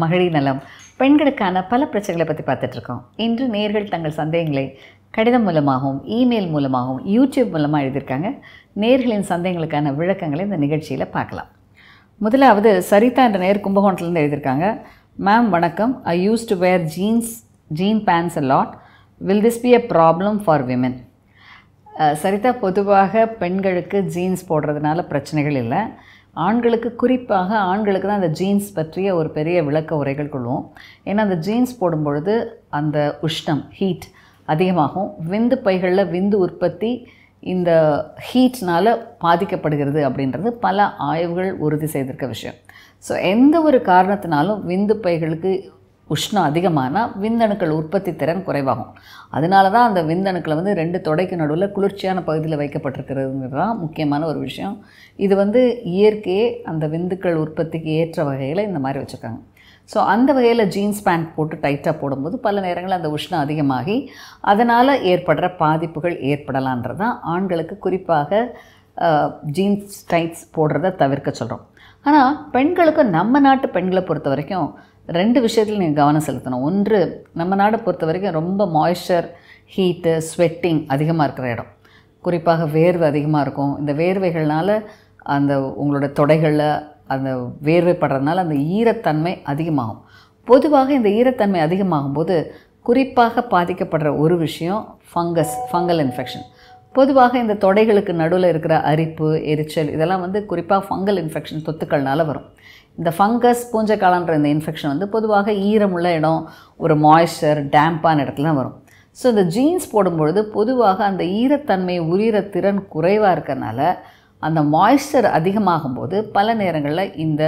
மகளிர் நலம் பெண்களுக்கான பல பிரச்சனைகளை பற்றி பார்த்துட்ருக்கோம் இன்று நேர்கள் தங்கள் சந்தேகங்களை கடிதம் மூலமாகவும் இமெயில் மூலமாகவும் யூடியூப் மூலமாக எழுதியிருக்காங்க நேர்களின் சந்தேகங்களுக்கான விளக்கங்களை இந்த நிகழ்ச்சியில் பார்க்கலாம் முதலாவது சரிதா என்ற நேர் கும்பகோணத்துலேருந்து எழுதியிருக்காங்க மேம் வணக்கம் I use to wear jeans jean pants a lot will this be a problem for women Saritha பொதுவாக பெண்களுக்கு ஜீன்ஸ் போடுறதுனால பிரச்சனைகள் இல்லை ஆண்களுக்கு குறிப்பாக ஆண்களுக்கு தான் அந்த ஜீன்ஸ் பற்றிய ஒரு பெரிய விளக்க உரைகள் கொள்வோம் ஏன்னா அந்த ஜீன்ஸ் போடும்பொழுது அந்த உஷ்ணம் ஹீட் அதிகமாகும் விந்து பைகளில் விந்து உற்பத்தி இந்த ஹீட்னால் பாதிக்கப்படுகிறது அப்படின்றது பல ஆய்வுகள் உறுதி செய்திருக்க விஷயம் ஸோ எந்த ஒரு காரணத்தினாலும் விந்து பைகளுக்கு உஷ்ணம் அதிகமானால் விந்தணுக்கள் உற்பத்தி திறன் குறைவாகும் அதனால தான் அந்த விந்தணுக்களை வந்து ரெண்டு தொடைக்கு நடுவில் குளிர்ச்சியான பகுதியில் வைக்கப்பட்டிருக்கிறதுங்கிறது தான் முக்கியமான ஒரு விஷயம் இது வந்து இயற்கையே அந்த விந்துக்கள் உற்பத்திக்கு ஏற்ற வகையில் இந்த மாதிரி வச்சுருக்காங்க ஸோ அந்த வகையில் ஜீன்ஸ் பேண்ட் போட்டு டைட்டாக போடும்போது பல நேரங்களில் அந்த உஷ்ணம் அதிகமாகி அதனால் ஏற்படுற பாதிப்புகள் ஏற்படலான்றது தான் ஆண்களுக்கு குறிப்பாக ஜீன்ஸ் டைட்ஸ் போடுறத தவிர்க்க சொல்கிறோம் ஆனால் பெண்களுக்கு நம்ம நாட்டு பெண்களை பொறுத்த வரைக்கும் ரெண்டு விஷயத்தில் நீங்கள் கவனம் செலுத்தணும் ஒன்று நம்ம நாடை பொறுத்த வரைக்கும் ரொம்ப மாய்ஸ்சர் ஹீட்டு ஸ்வெட்டிங் அதிகமாக இருக்கிற இடம் குறிப்பாக வேர்வை அதிகமாக இருக்கும் இந்த வேர்வைகள்னால அந்த உங்களோட தொடைகளில் அந்த வேர்வை படுறதுனால அந்த ஈரத்தன்மை அதிகமாகும் பொதுவாக இந்த ஈரத்தன்மை அதிகமாகும் போது குறிப்பாக பாதிக்கப்படுற ஒரு விஷயம் ஃபங்கஸ் ஃபங்கல் இன்ஃபெக்ஷன் பொதுவாக இந்த தொடைகளுக்கு நடுவில் இருக்கிற அரிப்பு எரிச்சல் இதெல்லாம் வந்து குறிப்பாக ஃபங்கல் இன்ஃபெக்ஷன் தொத்துக்கள்னால வரும் இந்த ஃபங்கஸ் பூஞ்சக்காலன்ற இந்த இன்ஃபெக்ஷன் வந்து பொதுவாக ஈரமுள்ள இடம் ஒரு மாய்ஸ்சர் டேம்பான இடத்துல தான் வரும் ஸோ இந்த ஜீன்ஸ் போடும்பொழுது பொதுவாக அந்த ஈரத்தன்மை உரிகிற திறன் குறைவாக இருக்கிறனால அந்த மாய்ஸ்சர் அதிகமாகும்போது பல நேரங்களில் இந்த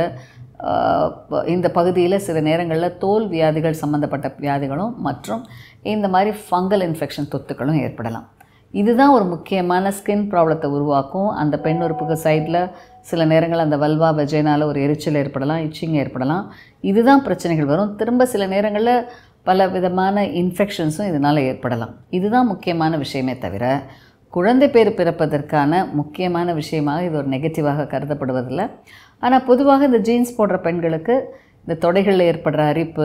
இந்த பகுதியில் சில நேரங்களில் தோல் வியாதிகள் சம்மந்தப்பட்ட வியாதிகளும் மற்றும் இந்த மாதிரி ஃபங்கல் இன்ஃபெக்ஷன் தொத்துக்களும் ஏற்படலாம் இதுதான் ஒரு முக்கியமான ஸ்கின் ப்ராப்ளத்தை உருவாக்கும் அந்த பெண் உறுப்புக்கு சைடில் சில நேரங்கள் அந்த வல்வா வெஜைனால் ஒரு எரிச்சல் ஏற்படலாம் இச்சிங் ஏற்படலாம் இதுதான் பிரச்சனைகள் வரும் திரும்ப சில நேரங்களில் பல விதமான இன்ஃபெக்ஷன்ஸும் இதனால் ஏற்படலாம் இதுதான் முக்கியமான விஷயமே தவிர குழந்தை பேர் பிறப்பதற்கான முக்கியமான விஷயமாக இது ஒரு நெகட்டிவாக கருதப்படுவதில்லை ஆனால் பொதுவாக இந்த ஜீன்ஸ் போடுற பெண்களுக்கு இந்த தொடைகளில் ஏற்படுற அரிப்பு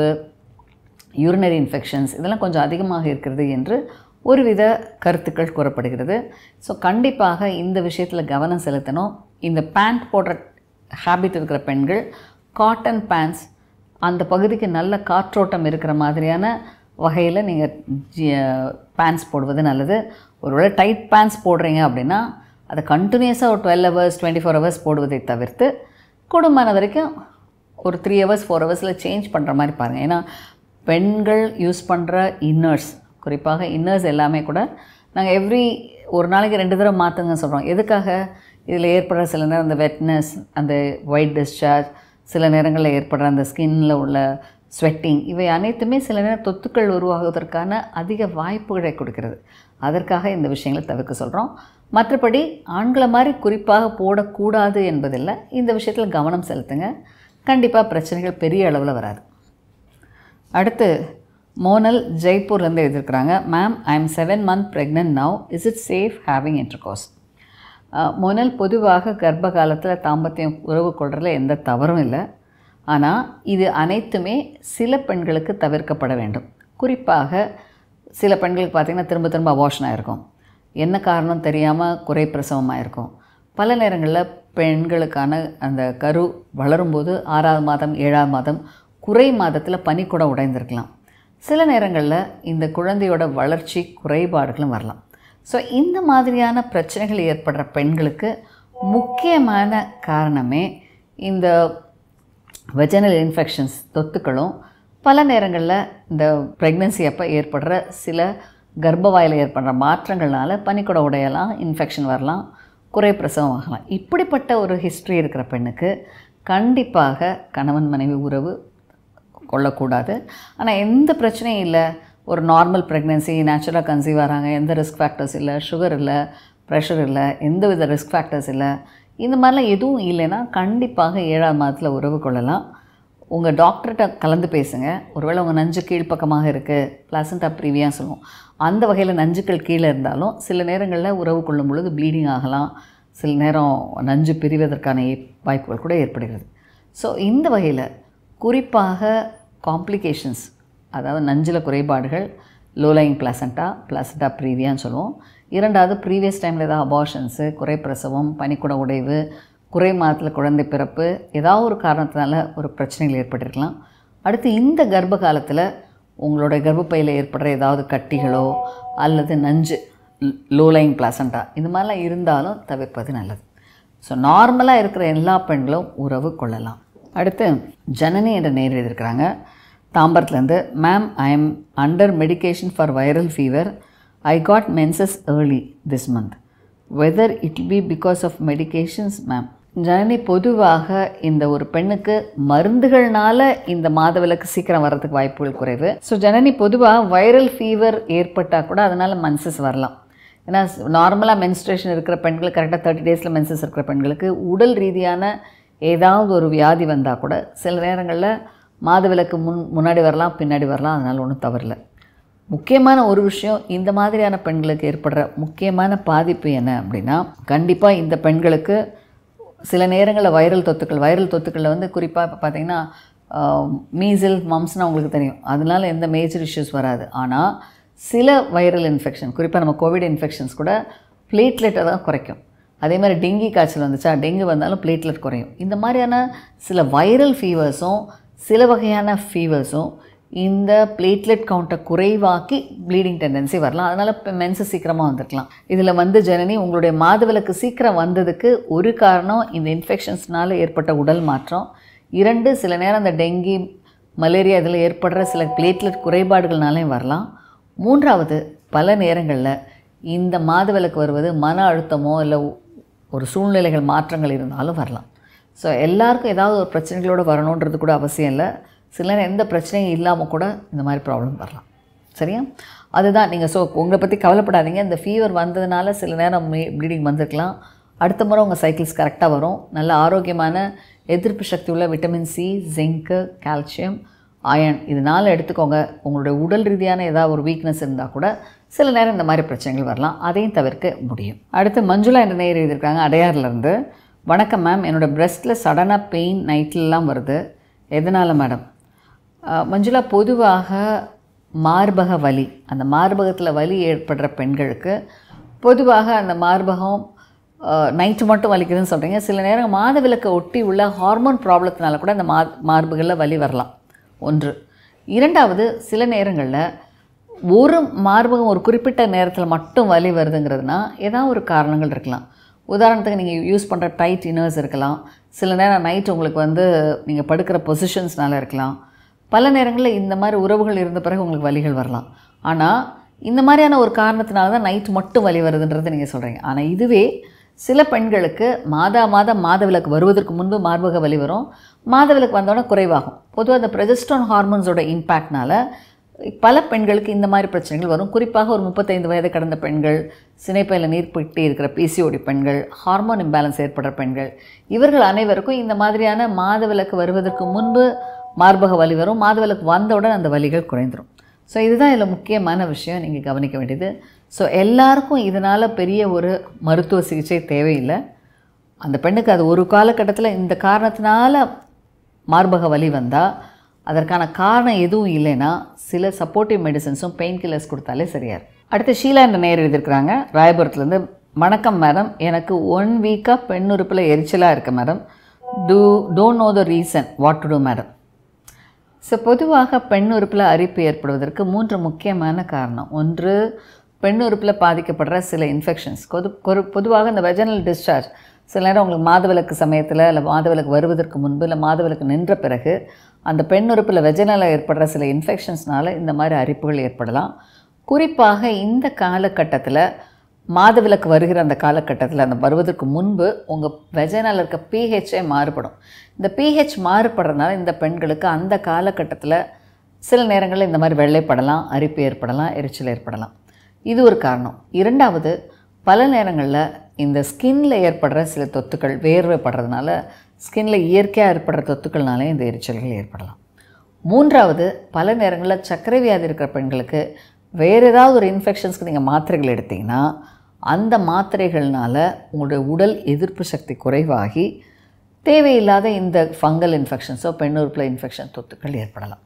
யூரினரி இன்ஃபெக்ஷன்ஸ் இதெல்லாம் கொஞ்சம் அதிகமாக இருக்கிறது என்று ஒருவித கருத்துக்கள் கூறப்படுகிறது ஸோ கண்டிப்பாக இந்த விஷயத்தில் கவனம் செலுத்தணும் இந்த பேண்ட் போடுற ஹேபிட் இருக்கிற பெண்கள் காட்டன் பேண்ட்ஸ் அந்த பகுதிக்கு நல்ல காற்றோட்டம் இருக்கிற மாதிரியான வகையில் நீங்கள் பேண்ட்ஸ் போடுவது நல்லது ஒருவேளை டைட் பேண்ட்ஸ் போடுறீங்க அப்படின்னா அதை கண்டினியூஸாக ஒரு twelve hours twenty four hours போடுவதை தவிர்த்து கூடுமான வரைக்கும் ஒரு த்ரீ ஹவர்ஸ் ஃபோர் ஹவர்ஸில் சேஞ்ச் பண்ணுற மாதிரி பாருங்கள் ஏன்னா பெண்கள் யூஸ் பண்ணுற இன்னர்ஸ் குறிப்பாக இன்னர்ஸ் எல்லாமே கூட நாங்கள் எவ்ரி ஒரு நாளைக்கு ரெண்டு தடவை மாற்றுங்க சொல்கிறோம் எதுக்காக இதில் ஏற்படுற சில நேரம் அந்த வெட்னஸ் அந்த ஒயிட் டிஸ்சார்ஜ் சில நேரங்களில் ஏற்படுற அந்த ஸ்கின்னில் உள்ள ஸ்வெட்டிங் இவை அனைத்துமே சில நேரம் தொத்துக்கள் உருவாகுவதற்கான அதிக வாய்ப்புகளை கொடுக்கிறது அதற்காக இந்த விஷயங்களை தவிர்க்க சொல்கிறோம் மற்றபடி ஆண்களை மாதிரி குறிப்பாக போடக்கூடாது என்பதில்லை இந்த விஷயத்தில் கவனம் செலுத்துங்க கண்டிப்பாக பிரச்சனைகள் பெரிய அளவில் வராது அடுத்து மோனல் ஜெய்ப்பூர்லேருந்து எழுதியிருக்கிறாங்க ma'am I am seven month pregnant now is it safe having intercourse Monal பொதுவாக கர்ப்ப காலத்தில் தாம்பத்தியம் உறவு கொள்றதுல எந்த தவறும் இல்லை ஆனால் இது அனைத்துமே சில பெண்களுக்கு தவிர்க்கப்பட வேண்டும் குறிப்பாக சில பெண்களுக்கு பார்த்திங்கன்னா திரும்ப திரும்ப அபார்ஷன் ஆகிருக்கும் என்ன காரணம் தெரியாமல் குறை பிரசவமாக இருக்கும் பல நேரங்களில் பெண்களுக்கான அந்த கரு வளரும்போது ஆறாவது மாதம் ஏழாவது மாதம் குறை மாதத்தில் பனிக்கூடம் உடைந்திருக்கலாம் சில நேரங்களில் இந்த குழந்தையோட வளர்ச்சி குறைபாடுகளும் வரலாம் ஸோ இந்த மாதிரியான பிரச்சனைகள் ஏற்படுற பெண்களுக்கு முக்கியமான காரணமே இந்த வெஜனல் இன்ஃபெக்ஷன்ஸ் தொத்துக்களும் பல நேரங்களில் இந்த ப்ரெக்னென்சி அப்போ ஏற்படுற சில கர்ப்பவாயில் ஏற்படுற மாற்றங்கள்னால பனிக்கூட உடையலாம் இன்ஃபெக்ஷன் வரலாம் குறை பிரசவம் ஆகலாம் இப்படிப்பட்ட ஒரு ஹிஸ்ட்ரி இருக்கிற பெண்ணுக்கு கண்டிப்பாக கணவன் மனைவி உறவு கொள்ளக்கூடாது ஆனால் எந்த பிரச்சனையும் இல்லை ஒரு நார்மல் ப்ரெக்னென்சி நேச்சுரலாக கன்சீவ் ஆகிறாங்க எந்த ரிஸ்க் ஃபேக்டர்ஸ் இல்லை சுகர் இல்லை ப்ரெஷர் இல்லை எந்த வித ரிஸ்க் ஃபேக்டர்ஸ் இல்லை இந்த மாதிரிலாம் எதுவும் இல்லைன்னா கண்டிப்பாக ஏழாம் மாதத்தில் உறவு கொள்ளலாம் உங்கள் டாக்டர்கிட்ட கலந்து பேசுங்க ஒருவேளை உங்கள் நஞ்சு கீழ்ப்பக்கமாக இருக்குது பிளாசண்டா ப்ரீவியாக சொல்லுவோம் அந்த வகையில் நஞ்சுக்கள் கீழே இருந்தாலும் சில நேரங்களில் உறவு கொள்ளும் பொழுது ப்ளீடிங் ஆகலாம் சில நேரம் நஞ்சு பிரிவதற்கான வாய்ப்புகள் கூட ஏற்படுகிறது ஸோ இந்த வகையில் குறிப்பாக காம்ப்ளிகேஷன்ஸ் அதாவது நஞ்சில் குறைபாடுகள் லோலைங் பிளாசண்டா பிளாசண்டா ப்ரீவியான்னு சொல்லுவோம் இரண்டாவது ப்ரீவியஸ் டைமில் ஏதாவது அபார்ஷன்ஸு குறைப்பிரசவம் பனிக்குட உடைவு குறை மாதத்தில் குழந்தை பிறப்பு ஏதாவது ஒரு காரணத்தினால ஒரு பிரச்சனைகள் ஏற்பட்டிருக்கலாம் அடுத்து இந்த கர்ப்ப காலத்தில் உங்களோட கர்ப்பப்பையில் ஏற்படுற ஏதாவது கட்டிகளோ அல்லது நஞ்சு லோலைங் பிளாசண்டா இந்த மாதிரிலாம் இருந்தாலும் தவிர்ப்பது நல்லது ஸோ நார்மலாக இருக்கிற எல்லா பெண்களும் உறவு கொள்ளலாம் அடுத்து ஜனனி என்ற நேர் எழுதியிருக்கிறாங்க தாம்பரத்துலேருந்து ma'am I am under medication for viral fever I got menses early this month whether it be because of medications ma'am Janani பொதுவாக இந்த ஒரு பெண்ணுக்கு மருந்துகள்னால இந்த மாதவிலக்கு சீக்கிரம் வர்றதுக்கு வாய்ப்புகள் குறைவு ஸோ ஜனனி பொதுவாக வைரல் ஃபீவர் ஏற்பட்டால் கூட அதனால் மன்சஸ் வரலாம் ஏன்னா நார்மலாக மென்ஸ்ட்ரேஷன் இருக்கிற பெண்கள் கரெக்டாக தேர்ட்டி டேஸில் மென்சஸ் இருக்கிற பெண்களுக்கு உடல் ரீதியான ஏதாவது ஒரு வியாதி வந்தால் கூட சில நேரங்களில் மாதவிலக்கு முன் முன்னாடி வரலாம் பின்னாடி வரலாம் அதனால் ஒன்றும் தவறில்லை முக்கியமான ஒரு விஷயம் இந்த மாதிரியான பெண்களுக்கு ஏற்படுற முக்கியமான பாதிப்பு என்ன அப்படின்னா கண்டிப்பாக இந்த பெண்களுக்கு சில நேரங்களில் வைரல் தொத்துக்கள் வைரல் தொத்துக்களில் வந்து குறிப்பாக இப்போ பார்த்தீங்கன்னா மீசில் மம்ஸ்னால் உங்களுக்கு தெரியும் அதனால எந்த மேஜர் இஷ்யூஸ் வராது ஆனால் சில வைரல் இன்ஃபெக்ஷன் குறிப்பாக நம்ம கோவிட் இன்ஃபெக்ஷன்ஸ் கூட பிளேட்லெட்டை தான் குறைக்கும் அதே மாதிரி டெங்கி காய்ச்சல் வந்துச்சா டெங்கு வந்தாலும் பிளேட்லெட் குறையும் இந்த மாதிரியான சில வைரல் ஃபீவர்ஸும் சில வகையான ஃபீவர்ஸும் இந்த பிளேட்லெட் கவுண்ட்டை குறைவாக்கி ப்ளீடிங் டெண்டன்சி வரலாம் அதனால் இப்போ மென்சஸ் சீக்கிரமாக வந்துருக்கலாம் இதில் வந்து ஜனனி உங்களுடைய மாதவிலக்கு சீக்கிரம் வந்ததுக்கு ஒரு காரணம் இந்த இன்ஃபெக்ஷன்ஸ்னால ஏற்பட்ட உடல் மாற்றம் இரண்டு சில நேரம் அந்த டெங்கி மலேரியா இதில் ஏற்படுற சில பிளேட்லெட் குறைபாடுகள்னாலையும் வரலாம் மூன்றாவது பல நேரங்களில் இந்த மாதவிலக்கு வருவது மன அழுத்தமோ இல்லை ஒரு சூழ்நிலைகள் மாற்றங்கள் இருந்தாலும் வரலாம் ஸோ எல்லாருக்கும் ஏதாவது ஒரு பிரச்சனைகளோடு வரணுன்றது கூட அவசியம் இல்லை சில நேரம் எந்த பிரச்சனையும் இல்லாமல் கூட இந்த மாதிரி ப்ராப்ளம் வரலாம் சரியா அதுதான் நீங்கள் ஸோ உங்களை பற்றி கவலைப்படாதீங்க இந்த ஃபீவர் வந்ததுனால சில நேரம் ப்ளீடிங் வந்திருக்கலாம் அடுத்த முறை உங்கள் சைக்கிள்ஸ் கரெக்டாக வரும் நல்ல ஆரோக்கியமான எதிர்ப்பு சக்தி உள்ள vitamin C zinc calcium iron இதனால் எடுத்துக்கோங்க உங்களுடைய உடல் ரீதியான ஏதாவது ஒரு வீக்னஸ் இருந்தால் கூட சில நேரம் இந்த மாதிரி பிரச்சனைகள் வரலாம் அதையும் தவிர்க்க முடியும் அடுத்து மஞ்சுளா என்ற நேர் எழுதியிருக்காங்க அடையாறுலேருந்து வணக்கம் மேம் என்னோடய பிரெஸ்ட்டில் சடனாக பெயின் நைட்லலாம் வருது எதனால் மேடம் அஹ், மஞ்சுளா பொதுவாக மார்பக வலி அந்த மார்பகத்தில் வலி ஏற்படுற பெண்களுக்கு பொதுவாக அந்த மார்பகம் நைட்டு மட்டும் வலிக்குதுன்னு சொல்கிறீங்க சில நேரம் மாதவிலக்கை ஒட்டி உள்ள ஹார்மோன் ப்ராப்ளத்தினால கூட அந்த மா மார்புகளில் வலி வரலாம் ஒன்று இரண்டாவது சில நேரங்களில் ஒரு மார்பகம் ஒரு குறிப்பிட்ட நேரத்தில் மட்டும் வலி வருதுங்கிறதுனா ஏதாவது ஒரு காரணங்கள் இருக்கலாம் உதாரணத்துக்கு நீங்கள் யூஸ் பண்ணுற டைட் இன்னர்ஸ் இருக்கலாம் சில நேரம் நைட் உங்களுக்கு வந்து நீங்கள் படுக்கிற பொசிஷன்ஸ்னால இருக்கலாம் பல நேரங்களில் இந்த மாதிரி உறவுகள் இருந்த பிறகு உங்களுக்கு வலிகள் வரலாம் ஆனால் இந்த மாதிரியான ஒரு காரணத்தினால தான் நைட் மட்டும் வலி வருதுன்றது நீங்கள் சொல்கிறீங்க ஆனால் இதுவே சில பெண்களுக்கு மாதா மாதம் மாதவிலக்கு வருவதற்கு முன்பு மார்பக வலி வரும் மாதவிலக்கு வந்தோடனே குறைவாகும் பொதுவாக அந்த ப்ரெஜஸ்ட்ரான் ஹார்மோன்ஸோட இம்பேக்ட்னால பல பெண்களுக்கு இந்த மாதிரி பிரச்சனைகள் வரும் குறிப்பாக ஒரு முப்பத்தைந்து வயது கடந்த பெண்கள் சினைப்பையில் நீர் பிட்டி இருக்கிற பிசிஓடி பெண்கள் ஹார்மோன் இம்பேலன்ஸ் ஏற்படுற பெண்கள் இவர்கள் அனைவருக்கும் இந்த மாதிரியான மாதவிலக்கு வருவதற்கு முன்பு மார்பக வலி வரும் மாதவிலக்கு வந்தவுடன் அந்த வலிகள் குறைந்துடும் ஸோ இதுதான் இதில் முக்கியமான விஷயம் நீங்கள் கவனிக்க வேண்டியது ஸோ எல்லாருக்கும் இதனால் பெரிய ஒரு மருத்துவ சிகிச்சை தேவையில்லை அந்த பெண்ணுக்கு அது ஒரு காலகட்டத்தில் இந்த காரணத்தினால மார்பக வலி வந்தால் அதற்கான காரணம் எதுவும் இல்லைன்னா சில சப்போர்ட்டிவ் மெடிசன்ஸும் பெயின் கில்லர்ஸ் கொடுத்தாலே சரியா இருக்கும். அடுத்து ஷீலா என்ற நேர் எழுதியிருக்கிறாங்க ராயபுரத்துலேருந்து வணக்கம் மேடம் எனக்கு ஒன் வீக்காக பெண் உறுப்பில் எரிச்சலாக இருக்கு madam do don't know the reason what to do madam so பொதுவாக பெண் உறுப்பில் அரிப்பு ஏற்படுவதற்கு மூன்று முக்கியமான காரணம் ஒன்று பெண் உறுப்பில் பாதிக்கப்படுற சில இன்ஃபெக்ஷன்ஸ் பொது பொரு- பொதுவாக இந்த வெஜனல் டிஸ்சார்ஜ் சில நேரம் உங்களுக்கு மாதவிலக்கு சமயத்தில் இல்லை மாதவிலக்கு வருவதற்கு முன்பு இல்லை மாதவிலக்கு நின்ற பிறகு அந்த பெண் உறுப்பில் வெஜனலில் ஏற்படுற சில இன்ஃபெக்ஷன்ஸ்னால இந்த மாதிரி அரிப்புகள் ஏற்படலாம் குறிப்பாக இந்த காலகட்டத்தில் மாதவிலக்கு வருகிற அந்த காலகட்டத்தில் அந்த வருவதற்கு முன்பு உங்கள் வெஜைனால் இருக்க பிஹெச்சே மாறுபடும் இந்த பிஹெச் மாறுபடுறதுனால இந்த பெண்களுக்கு அந்த காலகட்டத்தில் சில நேரங்களில் இந்த மாதிரி வெள்ளைப்படலாம் அரிப்பு ஏற்படலாம் எரிச்சல் ஏற்படலாம் இது ஒரு காரணம் இரண்டாவது பல நேரங்களில் இந்த ஸ்கின்ல ஏற்படுற சில தொத்துக்கள் வேர்வைப்படுறதுனால ஸ்கின்ல இயற்கையாக ஏற்படுற தொத்துக்கள்னாலே இந்த எரிச்சல்கள் ஏற்படலாம் மூன்றாவது பல நேரங்களில் சர்க்கரை வியாதி இருக்கிற பெண்களுக்கு வேறு ஏதாவது ஒரு இன்ஃபெக்ஷன்ஸ்க்கு நீங்கள் மாத்திரைகள் எடுத்தீங்கன்னா அந்த மாத்திரைகள்னால உங்களுடைய உடல் எதிர்ப்பு சக்தி குறைவாகி தேவையில்லாத இந்த ஃபங்கல் இன்ஃபெக்ஷன்ஸோ பெண்ணுறுப்பில் இன்ஃபெக்ஷன் தொத்துக்கள் ஏற்படலாம்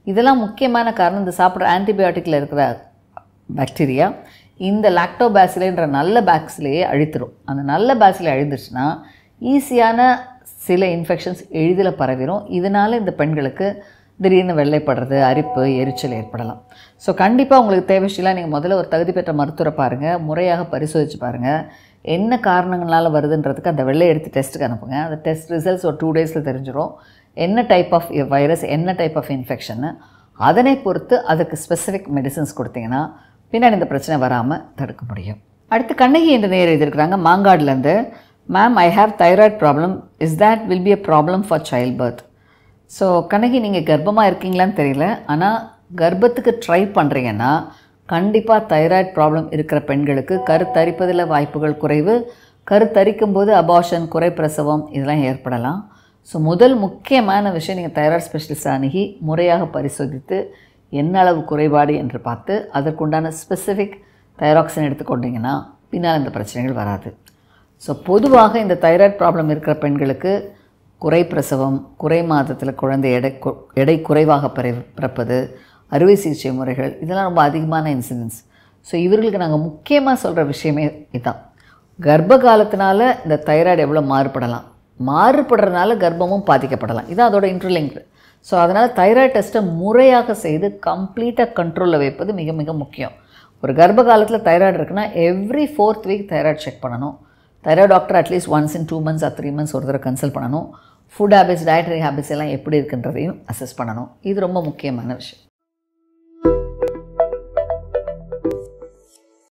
இதெல்லாம் முக்கியமான காரணம் இந்த சாப்பிட்ற ஆன்டிபயோட்டிக்கில் இருக்கிற பாக்டீரியா இந்த லாக்டோபாசிலேன்ற நல்ல பேக்ஸ்லேயே அழித்திரும் அந்த நல்ல பேக்ஸில் அழிந்துச்சுன்னா ஈஸியான சில இன்ஃபெக்ஷன்ஸ் எளிதில் பரவிடும் இதனால் இந்த பெண்களுக்கு திடீர்னு வெள்ளைப்படுறது அரிப்பு எரிச்சல் ஏற்படலாம் ஸோ கண்டிப்பாக உங்களுக்கு தேவையில்லாம் நீங்கள் முதல்ல ஒரு தகுதி பெற்ற மருத்துவரை பாருங்கள் முறையாக பரிசோதித்து பாருங்கள் என்ன காரணங்களால் வருதுன்றதுக்கு அந்த வெள்ளை எடுத்து டெஸ்ட்டுக்கு அனுப்புங்க அந்த டெஸ்ட் ரிசல்ட்ஸ் ஒரு டூ டேஸில் தெரிஞ்சிடும் என்ன டைப் ஆஃப் வைரஸ் என்ன டைப் ஆஃப் இன்ஃபெக்ஷன்னு அதனை பொறுத்து அதுக்கு ஸ்பெசிஃபிக் மெடிசன்ஸ் கொடுத்தீங்கன்னா பின்னாடி இந்த பிரச்சனை வராமல் தடுக்க முடியும் அடுத்து கண்ணகி என்று நேர் எழுதியிருக்கிறாங்க மாங்காடுலேருந்து ma'am I have thyroid problem is that will be a problem for childbirth so Kannagi நீங்கள் கர்ப்பமாக இருக்கீங்களான்னு தெரியல ஆனால் கர்ப்பத்துக்கு ட்ரை பண்ணுறீங்கன்னா கண்டிப்பாக தைராய்டு ப்ராப்ளம் இருக்கிற பெண்களுக்கு கருத்தரிப்பதில் வாய்ப்புகள் குறைவு கருத்தரிக்கும் போது அபார்ஷன் குறைப்பிரசவம் இதெல்லாம் ஏற்படலாம் ஸோ முதல் முக்கியமான விஷயம் நீங்கள் தைராய்டு ஸ்பெஷலிஸ்ட் அணுகி முறையாக பரிசோதித்து என்ன அளவு குறைபாடு என்று பார்த்து அதற்குண்டான ஸ்பெசிஃபிக் தைராக்சின் எடுத்துக்கொண்டீங்கன்னா பின்னால் இந்த பிரச்சனைகள் வராது ஸோ பொதுவாக இந்த தைராய்டு ப்ராப்ளம் இருக்கிற பெண்களுக்கு குறை பிரசவம் குறை மாதத்தில் குழந்தை எடை கு- எடை குறைவாக பிற பிறப்பது அறுவை சிகிச்சை முறைகள் இதெல்லாம் ரொம்ப அதிகமான இன்சிடென்ட்ஸ் ஸோ இவர்களுக்கு நாங்கள் முக்கியமாக சொல்கிற விஷயமே இதுதான் கர்ப்ப காலத்தினால இந்த தைராய்டு எவ்வளோ மாறுபடலாம் மாறுபடுறதுனால கர்ப்பமும் பாதிக்கப்படலாம் இது அதோட இன்டர்லிங்க் ஸோ அதனால் தைராய்டு டெஸ்ட்டை முறையாக செய்து கம்ப்ளீட்டாக கண்ட்ரோலில் வைப்பது மிக மிக முக்கியம் ஒரு கர்ப்ப காலத்தில் தைராய்டு இருக்குன்னா every fourth week thyroid check பண்ணணும் thyroid doctor at least once in two months or three months ஒரு தடவை கன்சல்ட் பண்ணணும் ஃபுட் ஹேபிட்ஸ் டயட்டரி ஹேபிட்ஸ் எல்லாம் எப்படி இருக்குன்றதையும் அசஸ் பண்ணணும் இது ரொம்ப முக்கியமான விஷயம்